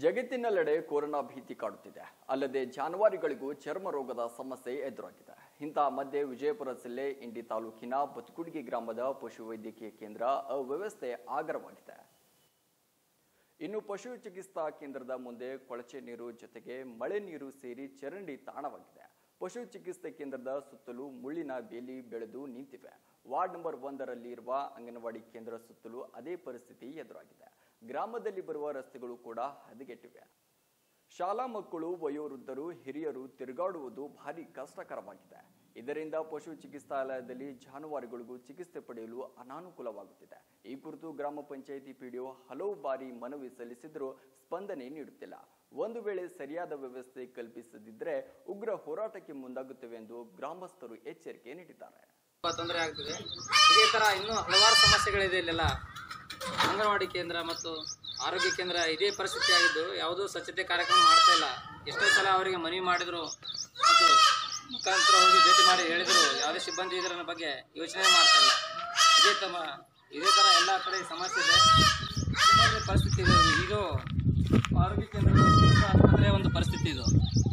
ಜಗತ್ತಿನೆಲ್ಲೆಡೆ corona ಭೀತಿ ಕಾಡುತ್ತಿದೆ ಅಲ್ಲದೆ ಜಾನುವಾರುಗಳಿಗೂ ಚರ್ಮ ರೋಗದ ಸಮಸ್ಯೆ ಎದುರಾಗಿದೆ ಇಂತಹ ಮಧ್ಯೆ ವಿಜಯಪುರ ಜಿಲ್ಲೆ ಇಂಡಿ ತಾಲೂಕಿನ ಬತ್ಕುಡ್ಗಿ ಗ್ರಾಮದ ಪಶುವೈದ್ಯಕೀಯ ಕೇಂದ್ರ ಅವ್ಯವಸ್ಥೆ ಆಗರವಾಗಿದೆ ಇನ್ನು ಪಶು ಚಿಕಿತ್ಸಾ ಕೇಂದ್ರದ ಮುಂದೆ ಕೊಳಚೆ ನೀರು ಜೊತೆಗೆ ಮಳೆ ನೀರು ಸೇರಿ ಚರಂಡಿ ತಾಣವಾಗಿದೆ ಪಶು ಚಿಕಿತ್ಸೆ ಕೇಂದ್ರದ ಸುತ್ತಲೂ ಮುಳ್ಳಿನ ಬೇಲಿ ಬೆಳೆದು ನಿಂತಿವೆ ವಾರ್ಡ್ ನಂಬರ್ ಒಂದರಲ್ಲಿ ಇರುವ ಅಂಗನವಾಡಿ ಕೇಂದ್ರ ಸುತ್ತಲೂ ಅದೇ ಪರಿಸ್ಥಿತಿ ಎದುರಾಗಿದೆ ಗ್ರಾಮದಲ್ಲಿ ಬರುವ ರಸ್ತೆಗಳು ಕೂಡ ಹದಗೆಟ್ಟಿವೆ ಶಾಲಾ ಮಕ್ಕಳು ವಯೋವೃದ್ಧರು ಹಿರಿಯರು ತಿರುಗಾಡುವುದು ಭಾರಿ ಕಷ್ಟಕರವಾಗಿದೆ ಇದರಿಂದ ಪಶು ಚಿಕಿತ್ಸಾಲಯದಲ್ಲಿ ಜಾನುವಾರುಗಳಿಗೂ ಚಿಕಿತ್ಸೆ ಪಡೆಯಲು ಅನಾನುಕೂಲವಾಗುತ್ತಿದೆ ಈ ಕುರಿತು ಗ್ರಾಮ ಪಂಚಾಯಿತಿ ಪಿಡಿಒ ಹಲವು ಬಾರಿ ಮನವಿ ಸಲ್ಲಿಸಿದರೂ ಸ್ಪಂದನೆ ನೀಡುತ್ತಿಲ್ಲ ಒಂದು ವೇಳೆ ಸರಿಯಾದ ವ್ಯವಸ್ಥೆ ಕಲ್ಪಿಸದಿದ್ದರೆ ಉಗ್ರ ಹೋರಾಟಕ್ಕೆ ಮುಂದಾಗುತ್ತೇವೆ ಎಂದು ಗ್ರಾಮಸ್ಥರು ಎಚ್ಚರಿಕೆ ನೀಡಿದ್ದಾರೆ ತುಂಬಾ ತೊಂದರೆ ಆಗ್ತಿದೆ ಇದೇ ತರ ಇನ್ನೂ ಹಲವಾರು ಸಮಸ್ಯೆಗಳಿದೆ ಇಲ್ಲೆಲ್ಲ ಅಂಗನವಾಡಿ ಕೇಂದ್ರ ಮತ್ತು ಆರೋಗ್ಯ ಕೇಂದ್ರ ಇದೇ ಪರಿಸ್ಥಿತಿ ಆಗಿದ್ದು ಯಾವುದೂ ಸ್ವಚ್ಛತೆ ಕಾರ್ಯಕ್ರಮ ಮಾಡ್ತಾ ಇಲ್ಲ ಎಷ್ಟೋ ಸಲ ಅವರಿಗೆ ಮನವಿ ಮಾಡಿದ್ರು ಮತ್ತು ಮುಖಾಂತರ ಹೋಗಿ ಭೇಟಿ ಮಾಡಿ ಹೇಳಿದ್ರು ಯಾವುದೇ ಸಿಬ್ಬಂದಿ ಇದರ ಬಗ್ಗೆ ಯೋಚನೆ ಮಾಡ್ತಾ ಇಲ್ಲ ಇದೇ ತಮ್ಮ ಇದೇ ತರ ಎಲ್ಲ ಕಡೆ ಸಮಸ್ಯೆ ಇದೆ ಈ ಪರಿಸ್ಥಿತಿ ಇದೆ ಇದು ಆರೋಗ್ಯ ಕೇಂದ್ರ ಆಸ್ಪತ್ರೆಯ ಒಂದು ಪರಿಸ್ಥಿತಿ ಇದು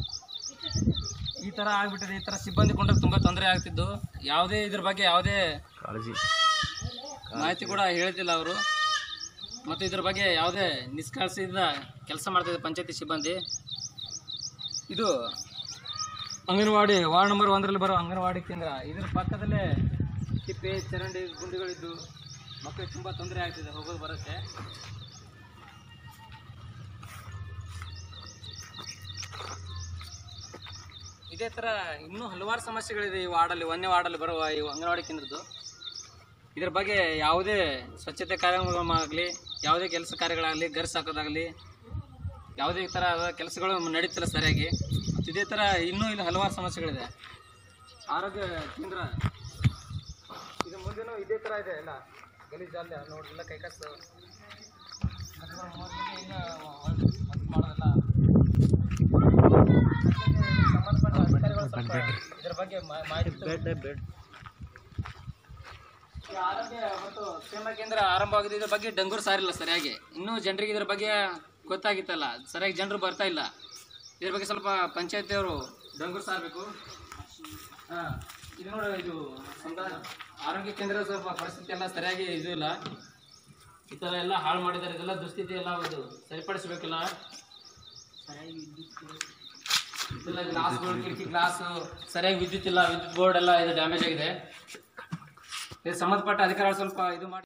ಈ ತರ ಆಗ್ಬಿಟ್ಟಿದೆ ಈ ತರ ಸಿಬ್ಬಂದಿ ಕೊಂಡ್ರೆ ತುಂಬಾ ತೊಂದರೆ ಆಗ್ತಿದ್ದು ಯಾವುದೇ ಇದ್ರ ಬಗ್ಗೆ ಯಾವುದೇ ಕಾಳಜಿ ಮಾಹಿತಿ ಕೂಡ ಹೇಳ್ತಿಲ್ಲ ಅವರು ಮತ್ತು ಇದ್ರ ಬಗ್ಗೆ ಯಾವುದೇ ನಿಷ್ಕಾಳಜಿಯಿಂದ ಕೆಲಸ ಮಾಡ್ತಿದೆ ಪಂಚಾಯತಿ ಸಿಬ್ಬಂದಿ ಇದು ಅಂಗನವಾಡಿ ವಾರ್ಡ್ ನಂಬರ್ ಒಂದರಲ್ಲಿ ಬರೋ ಅಂಗನವಾಡಿ ಕೇಂದ್ರ ಇದ್ರ ಪಕ್ಕದಲ್ಲೇ ತಿಪ್ಪೆ ಚರಂಡಿ ಗುಂಡಿಗಳಿದ್ದು ಮಕ್ಕಳಿಗೆ ತುಂಬ ತೊಂದರೆ ಆಗ್ತಿದೆ ಹೋಗೋದು ಬರುತ್ತೆ ಇದೇ ಥರ ಇನ್ನೂ ಹಲವಾರು ಸಮಸ್ಯೆಗಳಿದೆ ಈ ವಾರ್ಡಲ್ಲಿ ಒಂದೇ ವಾರ್ಡಲ್ಲಿ ಬರುವ ಈ ಅಂಗನವಾಡಿ ಕೇಂದ್ರದ್ದು ಇದ್ರ ಬಗ್ಗೆ ಯಾವುದೇ ಸ್ವಚ್ಛತೆ ಕಾರ್ಯಕ್ರಮಗಳಾಗಲಿ ಯಾವುದೇ ಕೆಲಸ ಕಾರ್ಯಗಳಾಗಲಿ ಗರ್ಸ್ ಹಾಕೋದಾಗಲಿ ಯಾವುದೇ ಥರ ಕೆಲಸಗಳು ನಡೀತಿಲ್ಲ ಸರಿಯಾಗಿ ಮತ್ತು ಇದೇ ಥರ ಇನ್ನೂ ಇಲ್ಲಿ ಹಲವಾರು ಸಮಸ್ಯೆಗಳಿದೆ ಆರೋಗ್ಯ ಕೇಂದ್ರ ಇದು ಮುಂದೆನೂ ಇದೇ ಥರ ಇದೆ ಎಲ್ಲ ಗಲೀಜಲ್ಲ ನೋಡಿ ಎಲ್ಲ ಕೈಕಸು ಮಾಡೋದಲ್ಲ ಸಂಬಂಧಪಟ್ಟ ಅಧಿಕಾರಿಗಳು ಸ್ವಲ್ಪ ಇದ್ರ ಬಗ್ಗೆ ಮಾ- ಮಾಹಿತಿ ಈ ಆರೋಗ್ಯ ಮತ್ತು ಕ್ಷೇಮ ಕೇಂದ್ರ ಆರಂಭವಾಗಿದೆ ಇದ್ರ ಬಗ್ಗೆ ಡಂಗೂರು ಸಾರಿಲ್ಲ ಸರಿಯಾಗಿ ಇನ್ನೂ ಜನರಿಗೆ ಇದ್ರ ಬಗ್ಗೆ ಗೊತ್ತಾಗಿತ್ತಲ್ಲ ಸರಿಯಾಗಿ ಜನರು ಬರ್ತಾ ಇಲ್ಲ ಇದ್ರ ಬಗ್ಗೆ ಸ್ವಲ್ಪ ಪಂಚಾಯತಿಯವರು ಡಂಗೂರು ಸಾರಬೇಕು ಹಾಂ ಇದು ನೋಡಿ ಇದು ಸಮುದಾಯ ಆರೋಗ್ಯ ಕೇಂದ್ರ ಸ್ವಲ್ಪ ಪರಿಸ್ಥಿತಿ ಎಲ್ಲ ಸರಿಯಾಗಿ ಇದು ಇಲ್ಲ ಈ ಥರ ಎಲ್ಲ ಹಾಳು ಮಾಡಿದ್ದಾರೆ ಇದೆಲ್ಲ ದುಸ್ಥಿತಿ ಎಲ್ಲ ಇದು ಸರಿಪಡಿಸಬೇಕಲ್ಲ ಇದೆಲ್ಲ ಗ್ಲಾಸ್ಗಳು ಕಿಟಕಿ ಗ್ಲಾಸು ಸರಿಯಾಗಿ ವಿದ್ಯುತ್ ಇಲ್ಲ ವಿದ್ಯುತ್ ಬೋರ್ಡ್ ಎಲ್ಲ ಇದು ಡ್ಯಾಮೇಜ್ ಆಗಿದೆ ಇದಕ್ಕೆ ಸಂಬಂಧಪಟ್ಟ ಅಧಿಕಾರಿಗಳು ಸ್ವಲ್ಪ ಇದು ಮಾಡಿ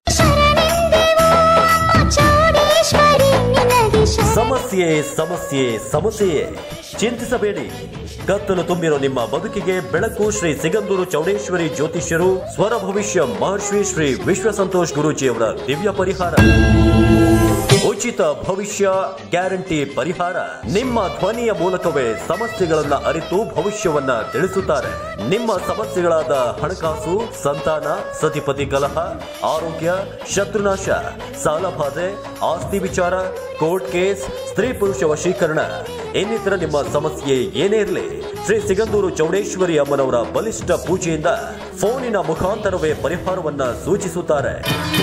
ಸಮಸ್ಯೆ ಸಮಸ್ಯೆ ಸಮಸ್ಯೆಯೇ ಚಿಂತಿಸಬೇಡಿ ಕತ್ತಲು ತುಂಬಿರೋ ನಿಮ್ಮ ಬದುಕಿಗೆ ಬೆಳಕು ಶ್ರೀ ಸಿಗಂದೂರು ಚೌಡೇಶ್ವರಿ ಜ್ಯೋತಿಷ್ಯರು ಸ್ವರ ಭವಿಷ್ಯ ಮಹರ್ಷಿ ಶ್ರೀ ವಿಶ್ವ ಸಂತೋಷ್ ಗುರೂಜಿಯವರ ದಿವ್ಯ ಪರಿಹಾರ ಉಚಿತ ಭವಿಷ್ಯ ಗ್ಯಾರಂಟಿ ಪರಿಹಾರ ನಿಮ್ಮ ಧ್ವನಿಯ ಮೂಲಕವೇ ಸಮಸ್ಯೆಗಳನ್ನ ಅರಿತು ಭವಿಷ್ಯವನ್ನ ತಿಳಿಸುತ್ತಾರೆ ನಿಮ್ಮ ಸಮಸ್ಯೆಗಳಾದ ಹಣಕಾಸು ಸಂತಾನ ಸತಿಪತಿ ಕಲಹ ಆರೋಗ್ಯ ಶತ್ರುನಾಶ ಸಾಲಬಾಧೆ ಆಸ್ತಿ ವಿಚಾರ ಕೋರ್ಟ್ ಕೇಸ್ ಸ್ತ್ರೀ ಪುರುಷ ವಶೀಕರಣ ಇನ್ನಿತರ ನಿಮ್ಮ ಸಮಸ್ಯೆ ಏನೇ ಇರಲಿ ಶ್ರೀ ಸಿಗಂದೂರು ಚೌಡೇಶ್ವರಿ ಅಮ್ಮನವರ ಬಲಿಷ್ಠ ಪೂಜೆಯಿಂದ ಫೋನಿನ ಮುಖಾಂತರವೇ ಪರಿಹಾರವನ್ನ ಸೂಚಿಸುತ್ತಾರೆ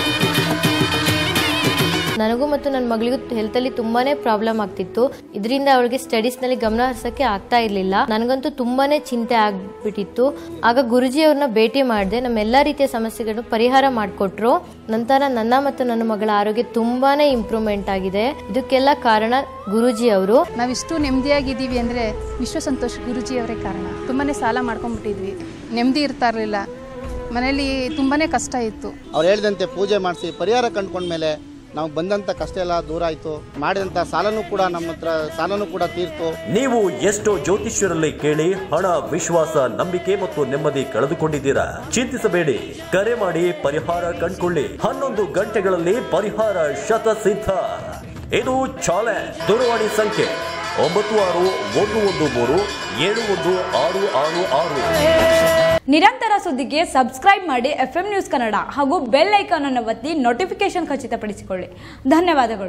ನನಗೂ ಮತ್ತು ನನ್ನ ಮಗಳಿಗೂ ಹೆಲ್ತಲ್ಲಿ ತುಂಬಾನೇ ಪ್ರಾಬ್ಲಮ್ ಆಗ್ತಿತ್ತು ಇದರಿಂದ ಅವಳಿಗೆ ಸ್ಟಡೀಸ್ನಲ್ಲಿ ಗಮನ ಹರಿಸಕ್ಕೆ ಆಗ್ತಾ ಇರಲಿಲ್ಲ ನನಗಂತೂ ತುಂಬಾನೇ ಚಿಂತೆ ಆಗ್ಬಿಟ್ಟಿತ್ತು ಆಗ ಗುರುಜಿ ಅವ್ರನ್ನ ಭೇಟಿ ಮಾಡಿದೆ ನಮ್ಮ ಎಲ್ಲ ರೀತಿಯ ಸಮಸ್ಯೆಗಳನ್ನು ಪರಿಹಾರ ಮಾಡಿಕೊಟ್ರು ನಂತರ ನನ್ನ ಮತ್ತು ನನ್ನ ಮಗಳ ಆರೋಗ್ಯ ತುಂಬಾನೇ ಇಂಪ್ರೂವ್ಮೆಂಟ್ ಆಗಿದೆ ಇದಕ್ಕೆಲ್ಲ ಕಾರಣ ಗುರುಜಿ ಅವರು ನಾವಿಷ್ಟು ನೆಮ್ಮದಿಯಾಗಿದ್ದೀವಿ ಅಂದರೆ ವಿಶ್ವ ಸಂತೋಷ್ ಗುರುಜಿಯವರೇ ಕಾರಣ ತುಂಬಾ ಸಾಲ ಮಾಡ್ಕೊಂಡ್ಬಿಟ್ಟಿದ್ವಿ ನೆಮ್ಮದಿ ಇರ್ತಾ ಇರಲಿಲ್ಲ ಮನೆಯಲ್ಲಿ ತುಂಬಾ ಕಷ್ಟ ಇತ್ತು ಅವ್ರು ಹೇಳಿದಂತೆ ಪೂಜೆ ಮಾಡಿಸಿ ಪರಿಹಾರ ಕಂಡ್ಕೊಂಡ್ಮೇಲೆ ನಾವು ಬಂದಂಥ ಕಷ್ಟ ಎಲ್ಲ ದೂರ ಆಯಿತು ಮಾಡಿದಂಥ ಸಾಲನೂ ಕೂಡ ನಮ್ಮ ಹತ್ರ ಸಾಲನೂ ಕೂಡ ತೀರ್ತು ನೀವು ಎಷ್ಟೋ ಜ್ಯೋತಿಷ್ಯರಲ್ಲಿ ಕೇಳಿ ಹಣ ವಿಶ್ವಾಸ ನಂಬಿಕೆ ಮತ್ತು ನೆಮ್ಮದಿ ಕಳೆದುಕೊಂಡಿದ್ದೀರಾ ಚಿಂತಿಸಬೇಡಿ ಕರೆ ಮಾಡಿ ಪರಿಹಾರ ಕಂಡುಕೊಳ್ಳಿ ಹನ್ನೊಂದು ಗಂಟೆಗಳಲ್ಲಿ ಪರಿಹಾರ ಶತಸಿದ್ಧ ಇದು ಚಾಲೆಂಜ್ ದೂರವಾಣಿ ಸಂಖ್ಯೆ ಒಂಬತ್ತು ಆರು ಒಂದು ಒಂದು ಮೂರು ಏಳು ಒಂದು ಆರು ಆರು ಆರು ನಿರಂತರ ಸುದ್ದಿಗೆ ಸಬ್ಸ್ಕ್ರೈಬ್ ಮಾಡಿ ಎಫ್ ನ್ಯೂಸ್ ಕನ್ನಡ ಹಾಗೂ ಬೆಲ್ ಐಕಾನ್ ಅನ್ನು ಒತ್ತಿ ನೋಟಿಫಿಕೇಶನ್ ಖಚಿತಪಡಿಸಿಕೊಳ್ಳಿ ಧನ್ಯವಾದಗಳು